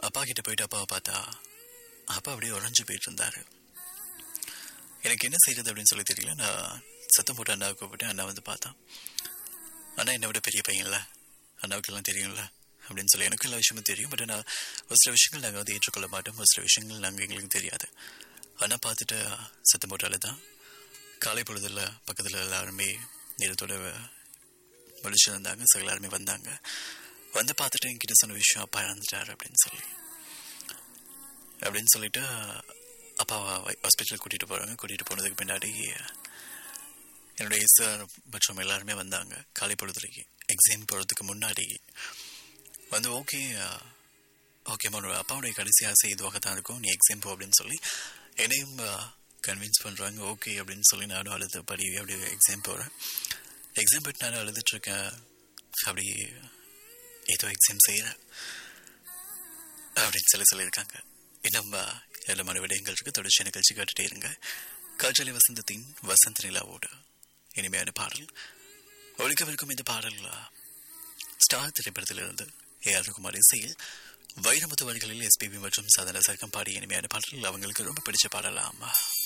அப்பா கிட்ட போயிட்டு அப்பாவை பார்த்தா அப்பா அப்படியே உறைஞ்சு போயிட்டு இருந்தாரு எனக்கு என்ன செய்யறது அப்படின்னு சொல்லி தெரியல நான் சத்தம் போட்டு அண்ணாவை கூப்பிட்டு அண்ணா வந்து பார்த்தான் அண்ணா என்னை விட பெரிய பையன்ல அண்ணாவுக்கெல்லாம் தெரியும்ல அப்படின்னு சொல்லி எனக்கு எல்லா விஷயமும் தெரியும் பட் ஆனால் ஒரு சில விஷயங்கள் நாங்கள் வந்து ஏற்றுக்கொள்ள மாட்டோம் ஒரு சில விஷயங்கள் நாங்கள் எங்களுக்கு தெரியாது அண்ணா பார்த்துட்டு சத்தம் போட்டாலே தான் காலை பொழுதுல பக்கத்தில் எல்லாருமே நேரத்தோட முடிச்சிருந்தாங்க ஸோ எல்லாருமே வந்தாங்க வந்து பார்த்துட்டு என்கிட்ட சொன்ன விஷயம் அப்பா இறந்துட்டார் அப்படின்னு சொல்லி அப்படின்னு சொல்லிட்டு அப்பாவை ஹாஸ்பிட்டல் கூட்டிகிட்டு போகிறாங்க கூட்டிகிட்டு போனதுக்கு பின்னாடி என்னுடைய சார் மற்றும் எல்லாருமே வந்தாங்க காலை பொழுதுலைக்கு எக்ஸாம் போகிறதுக்கு முன்னாடி வந்து ஓகே ஓகே உன்னோட அப்பாவுடைய கடைசி ஆசை இதுவாக தான் இருக்கும் நீ எக்ஸாம் போ அப்படின்னு சொல்லி என்னையும் கன்வின்ஸ் பண்ணுறாங்க ஓகே அப்படின்னு சொல்லி நானும் அழுது படி அப்படி எக்ஸாம் போகிறேன் எக்ஸாம் போயிட்டு நானும் அழுதுட்ருக்கேன் அப்படி ஏதோ எக்ஸாம் செய்கிறேன் அப்படின்னு சொல்லி சொல்லியிருக்காங்க இன்னும் ஏழமான விடயங்கள் இருக்கு தொடர்ச்சி நிகழ்ச்சி கேட்டுட்டே இருங்க காற்றலை வசந்தத்தின் வசந்த நிலாவோடு இனிமையான பாடல் ஒழிக்கவிருக்கும் இந்த பாடல் ஸ்டார் திரைப்படத்திலிருந்து ஏ ஆர் குமார் இசையில் வைரமுத்து வழிகளில் எஸ்பிபி மற்றும் சாதன சர்க்கம் பாடிய இனிமையான பாடல் அவங்களுக்கு ரொம்ப பிடிச்ச பாடலாமா